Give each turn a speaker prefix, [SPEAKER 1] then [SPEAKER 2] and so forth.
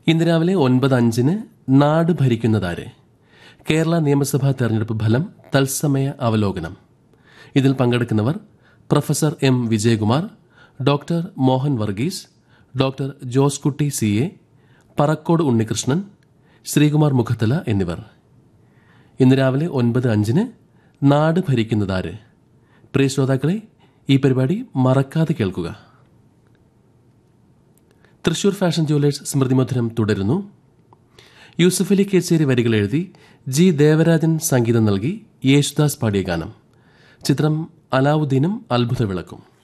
[SPEAKER 1] ഇന്ന് രാവിലെ ഒൻപത് അഞ്ചിന് നാട് ഭരിക്കുന്നതാര് കേരള നിയമസഭാ തെരഞ്ഞെടുപ്പ് ഫലം തത്സമയ അവലോകനം ഇതിൽ പങ്കെടുക്കുന്നവർ professor M Vijayakumar doctor Mohan Varghese doctor Jose Kutty C A Parakkode Unnikrishnan Sreekumar Mukhathala എന്നിവർ ഇന്ന് രാവിലെ ഒൻപത് അഞ്ചിന് നാട് ഭരിക്കുന്നതാര് പ്രിയ ശ്രോതാക്കളെ ഈ പരിപാടി മറക്കാതെ കേൾക്കുക തൃശൂർ ഫാഷൻ ജുവലേഴ്സ് സ്മൃതിമധുരം തുടരുന്നു യൂസഫലി കേച്ചേരി വരികൾ എഴുതി ജി ദേവരാജൻ സംഗീതം നൽകി യേശുദാസ് പാടിയ ഗാനം ചിത്രം അലാവുദ്ദീനും അത്ഭുത വിളക്കും